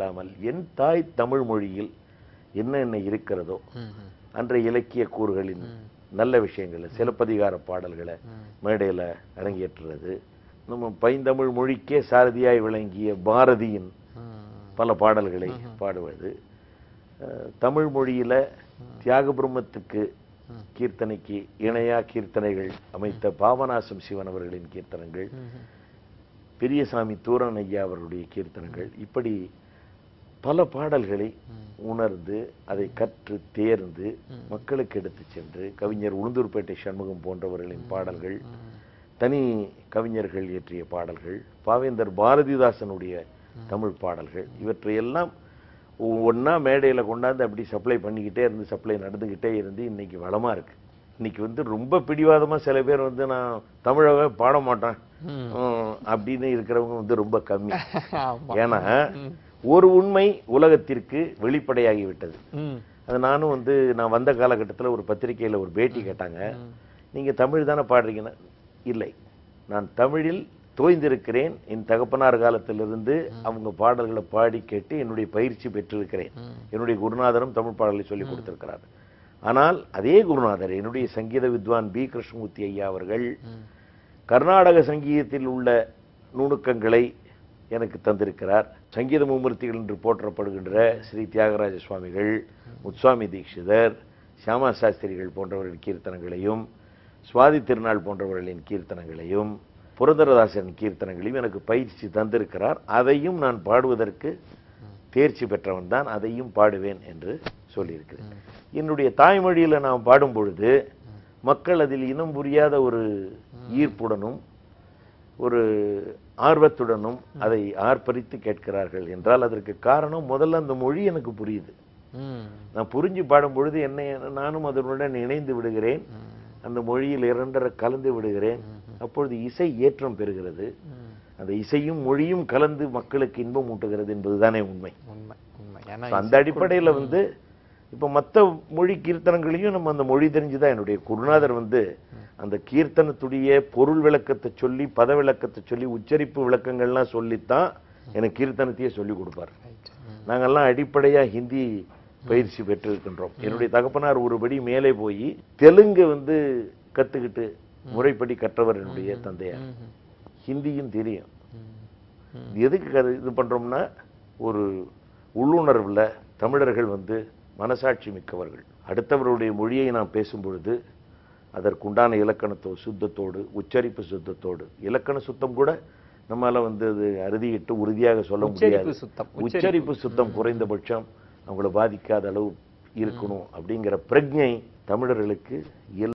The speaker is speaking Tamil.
இல்லாமல் என் தாய் தமிழ் மொழியில் என்ன என்ன இருக்கிறதோ ம், ம், அன்றைய இலக்கிய கூறுகளின் நல்ல விஷயங்களை சிலப்பதிகார பாடல்களை மேடையில் அரங்கேற்றுறது நம்ம பைந்தமிழ் மொழிக்கே சாரதியாய் விளங்கிய பாரதியின் ம், பல பாடல்களை பாடுவது அஹ், தமிழ் மொழியில தியாக பிரம்மத்துக்கு கீர்த்தனைக்கு இணையா கீர்த்தனைகள் அமைத்த பாபநாசம் சிவன் அவர்களின் கீர்த்தனங்கள் ம், ம். பெரியசாமி தூரன் ஐயா அவருடைய கீர்த்தனங்கள் இப்படி பல பாடல்களை உணர்ந்து அதை கற்று தேர்ந்து மக்களுக்கு எடுத்துச் சென்று கவிஞர் உளுந்தூர்பேட்டை சண்முகம் போன்றவர்களின் பாடல்கள் தனி கவிஞர்கள் இயற்றிய பாடல்கள் பாவேந்தர் பாரதிதாசனுடைய தமிழ் பாடல்கள் இவற்றையெல்லாம் ஒவ்வொன்றா மேடையில் கொண்டாந்து அப்படி சப்ளை பண்ணிக்கிட்டே இருந்து சப்ளை நடந்துக்கிட்டே இருந்து இன்னைக்கு வளமா இருக்கு இன்னைக்கு வந்து ரொம்ப பிடிவாதமா சில பேர் வந்து நான் தமிழவே பாட மாட்டேன் ம். ம், அப்படின்னு இருக்கிறவங்க வந்து ரொம்ப கம்மி ஆமா. ஏன்னா ஒரு உண்மை உலகத்திற்கு வெளிப்படையாகி விட்டது ம், அது நானும் வந்து நான் வந்த காலகட்டத்துல ஒரு பத்திரிக்கையில ஒரு பேட்டி கேட்டாங்க நீங்க தமிழ் தானே பாடுறீங்கன்னா இல்லை நான் தமிழில் தோய்ந்திருக்கிறேன் என் தகப்பனார் காலத்திலிருந்து அவங்க பாடல்களை பாடி கேட்டு என்னுடைய பயிற்சி பெற்றிருக்கிறேன் ம். என்னுடைய குருநாதரும் தமிழ் பாடலை சொல்லி கொடுத்திருக்கிறார் ஆனால் அதே குருநாதர் என்னுடைய சங்கீத வித்வான் பி கிருஷ்ணமூர்த்தி ஐயா அவர்கள் ம். கர்நாடக சங்கீதத்தில் உள்ள நுணுக்கங்களை எனக்கு தந்திருக்கிறார் சங்கீத மும்மூர்த்திகள் என்று போற்றப்படுகின்ற ஸ்ரீ தியாகராஜ சுவாமிகள் முத்சுவாமி தீட்சிதர் சியாமா சாஸ்திரிகள் போன்றவர்களின் கீர்த்தனங்களையும் சுவாதி திருநாள் போன்றவர்களின் கீர்த்தனங்களையும் புரந்தரதாசரின் கீர்த்தனங்களையும் எனக்கு பயிற்சி தந்திருக்கிறார் அதையும் நான் பாடுவதற்கு தேர்ச்சி பெற்றவன் தான் அதையும் பாடுவேன் என்று சொல்லியிருக்கிறேன் என்னுடைய தாய்மொழியில நான் பாடும் பொழுது மக்கள் அதில் இனம் புரியாத ஒரு ஈர்ப்புடனும் ஒரு ஆர்வத்துடனும் அதை ஆர்ப்பரித்து கேட்கிறார்கள் என்றால் அதற்கு காரணம் முதல்ல அந்த மொழி எனக்கு புரியுது ம், நான் புரிஞ்சு பாடும் பொழுது என்னை நானும் அதனுடன் இணைந்து விடுகிறேன் ம், அந்த மொழியில் இரண்டரை கலந்து விடுகிறேன் அப்பொழுது இசை ஏற்றம் பெறுகிறது ம். அந்த இசையும் மொழியும் கலந்து மக்களுக்கு இன்பம் ஊட்டுகிறது என்பதுதானே உண்மை உண்மை உண்மை ஏன்னா So, அந்த அடிப்படையில வந்து இப்ப மத்த மொழி கீர்த்தனங்களையும் நம்ம அந்த மொழி தெரிஞ்சுதான் என்னுடைய குருநாதர் வந்து அந்த கீர்த்தனத்துடைய பொருள் விளக்கத்தை சொல்லி பத விளக்கத்தை சொல்லி உச்சரிப்பு விளக்கங்கள்லாம் சொல்லித்தான் எனக்கு கீர்த்தனத்தையே சொல்லி கொடுப்பார் Right. ம், நாங்கெல்லாம் அடிப்படையா ஹிந்தி பயிற்சி பெற்றிருக்கின்றோம் என்னுடைய தகப்பனார் ஒருபடி மேலே போய் தெலுங்கு வந்து கத்துக்கிட்டு முறைப்படி கற்றவர் என்னுடைய தந்தையார் ம், ஹிந்தியும் தெரியும் ம், ம். இது எதுக்கு கதை- இது பண்றோம்னா ஒரு உள்ளுணர்வுல தமிழர்கள் வந்து மனசாட்சி மிக்கவர்கள் அடுத்தவருடைய மொழியை நாம் பேசும் பொழுது அதற்குண்டான இலக்கணத்தோ சுத்தத்தோடு உச்சரிப்பு சுத்தத்தோடு இலக்கண சுத்தம் கூட நம்மால வந்து அது அறுதியிட்டு உறுதியாக சொல்ல உச்சரிப்பு முடியாது சுத்தம் உச்சரிப்பு சுத்தம் குறைந்தபட்சம் அவங்கள பாதிக்காத அளவு இருக்கணும் அப்படிங்கிற பிரஜை தமிழர்களுக்கு இயல்பு